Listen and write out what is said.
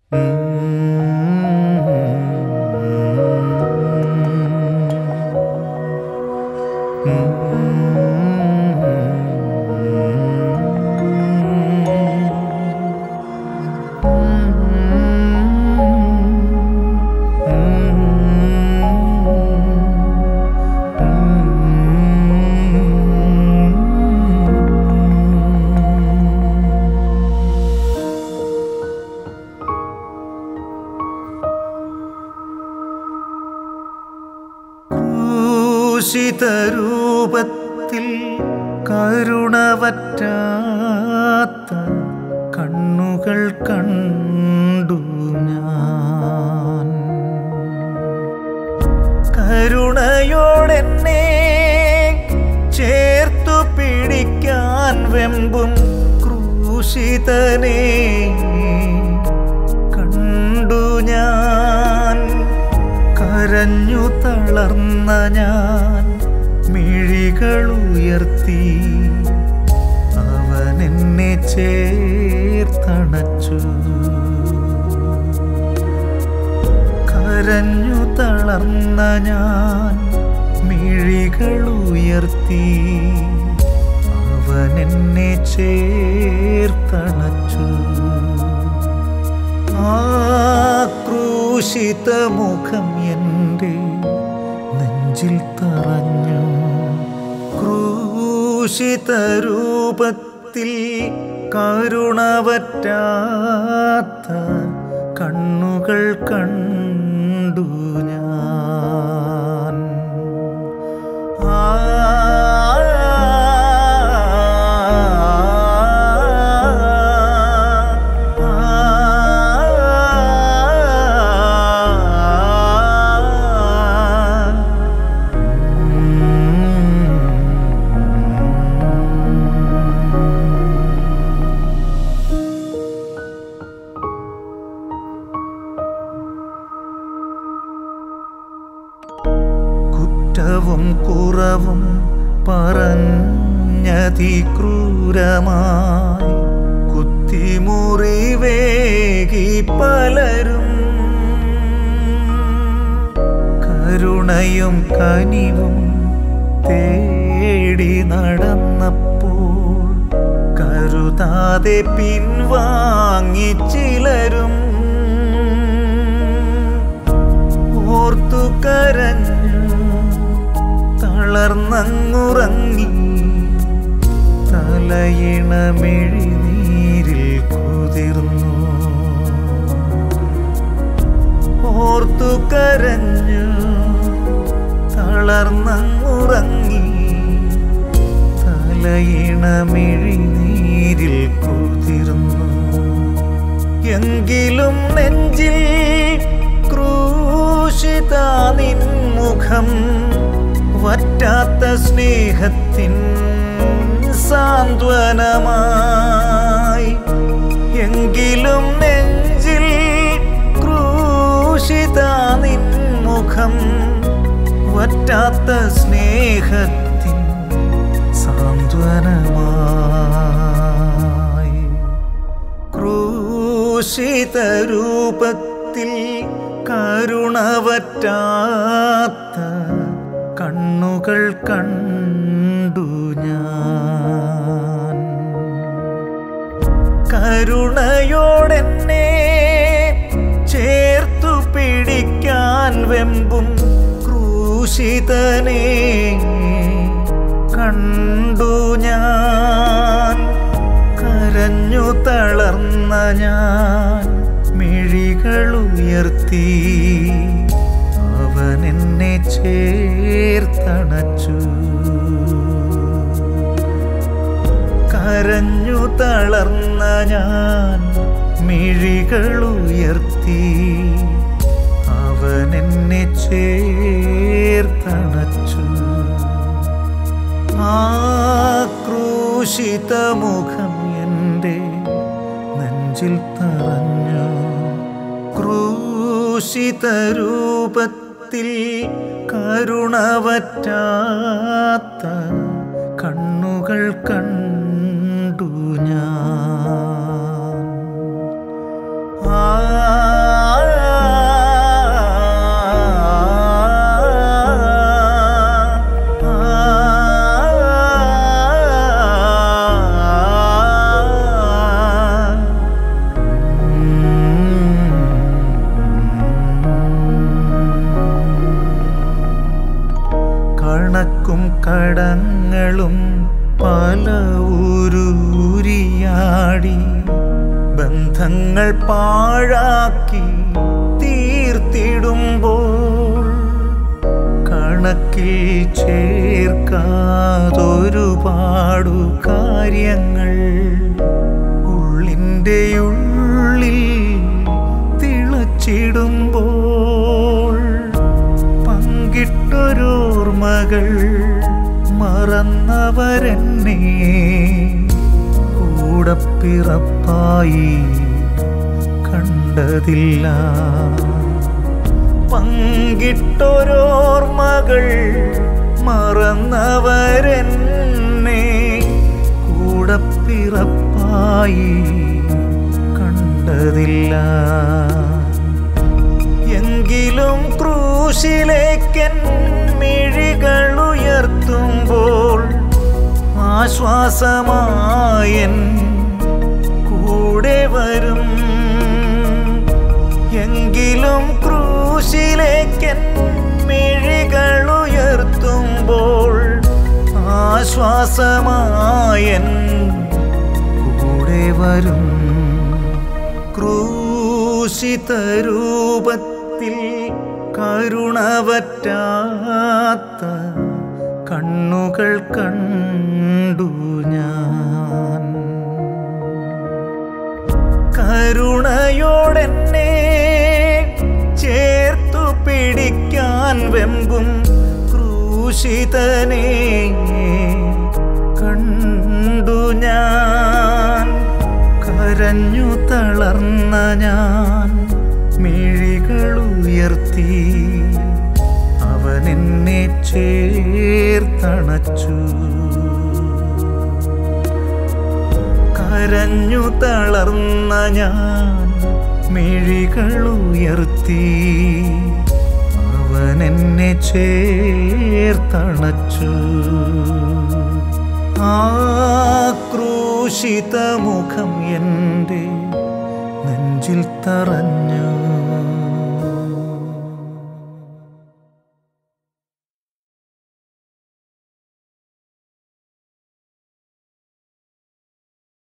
ക്രൂശിതരൂപത്തിൽ കരുണവറ്റാത്ത കണ്ണുകൾ കണ്ടു ഞാൻ കരുണയോടെന്നെ ചേർത്തു പിടിക്കാൻ വെമ്പും ക്രൂശിതനെ കണ്ടു ഞാൻ കരഞ്ഞു തളർന്ന ഞാൻ മിഴികളുയർത്തി അവൻ എന്നെ ചേർത്തണച്ചു കരഞ്ഞു തളർന്ന ഞാൻ മിഴികളുയർത്തി അവൻ എന്നെ ചേർത്തണച്ചു ആ ക്രൂശിത മുഖം എൻ്റെ നെഞ്ചിൽ തറഞ്ഞു ക്രൂശിത രൂപത്തിൽ കരുണവറ്റാത്ത കണ്ണുകൾ കണ്ടു ഞാൻ ആ കുറ്റവും കുറവും പറഞ്ഞതി ക്രൂരമായി കുത്തിമുറിവേകി പലരും കരുണയും കനിവും തേടി നടന്നപ്പോൾ കരുതാതെ പിൻവാങ്ങി ചിലരും ഓർത്തു കരഞ്ഞു തളർന്നങ്ങുറങ്ങി തലയിണമിഴിനീരിൽ കുതിർന്നു ഓർത്തു കരഞ്ഞു തളർന്നങ്ങുറങ്ങി തലയിണമിഴിനീരിൽ കുതിർന്നു എങ്കിലും നെഞ്ചിൽ ക്രൂശിത നിൻമുഖം വറ്റാത്ത സ്നേഹത്തിൻ സാന്ത്വനമായി എങ്കിലും നെഞ്ചിൽ ക്രൂശിത നിൻമുഖം വറ്റാത്ത സ്നേഹത്തിൻ സാന്ത്വനമായി ക്രൂശിത രൂപത്തിൽ കരുണവറ്റാത്ത കണ്ണുകൾ കണ്ടു ഞാൻ കരുണയോടെന്നെ ചേർത്തു പിടിക്കാൻ വെമ്പും ക്രൂശിതനെ കണ്ടു ഞാൻ കരഞ്ഞു തളർന്ന ഞാൻ മിഴികളുയർത്തി അവൻ എന്നെ ചേർത്തണച്ചു കരഞ്ഞു തളർന്ന ഞാൻ മിഴികളുയർത്തി അവൻ എന്നെ ചേർത്തണച്ചു ആ ക്രൂശിത മുഖം എൻ്റെ നെഞ്ചിൽ തറഞ്ഞു ക്രൂശിത രൂപത്തിൽ കരുണവറ്റാത്ത കണ്ണുകൾ കണ്ടു ഞാൻ ആ കണക്കും കടങ്ങളും പല ഊരൂരിയാടി ബന്ധങ്ങൾ പാഴാക്കി തീർത്തിടുമ്പോൾ കണക്കിൽ ചേർക്കാതൊരുപാടു കാര്യങ്ങൾ ഉള്ളിൻ്റെ ഉള്ളിൽ തിളച്ചിടുമ്പോൾ പങ്കിട്ടൊരോർമ്മകൾ മറന്നവരെന്നെ കൂടപ്പിറപ്പായി കണ്ടതില്ല പങ്കിട്ടൊരോർമ്മകൾ മറന്നവരെന്നെ കൂടപ്പിറപ്പായി കണ്ടതില്ല എങ്കിലും ക്രൂശിലേക്കൻ മിഴികൾ ഉയർത്തുമ്പോൾ ആശ്വാസമായൻ കൂടെ വരും എങ്കിലും ക്രൂശിലേക്കൻ മിഴികൾ ഉയർത്തുമ്പോൾ ആശ്വാസമായൻ കൂടെ വരും ക്രൂശിത രൂപത്തിൽ കരുണവറ്റാത്ത കണ്ണുകൾ കണ്ടു ഞാൻ കരുണയോടെന്നെ ചേർത്തു പിടിക്കാൻ വെമ്പും ക്രൂശിതനെ കണ്ടു ഞാൻ കരഞ്ഞു തളർന്ന ഞാൻ മിഴികൾ ഉയർത്തി അവൻ എന്നെ ചേർത്തണച്ചു കരഞ്ഞു തളർന്ന ഞാൻ മിഴികൾ ഉയർത്തി അവൻ എന്നെ ചേർത്തണച്ചു ആ ക്രൂശിത മുഖം എൻ്റെ നെഞ്ചിൽ തറഞ്ഞു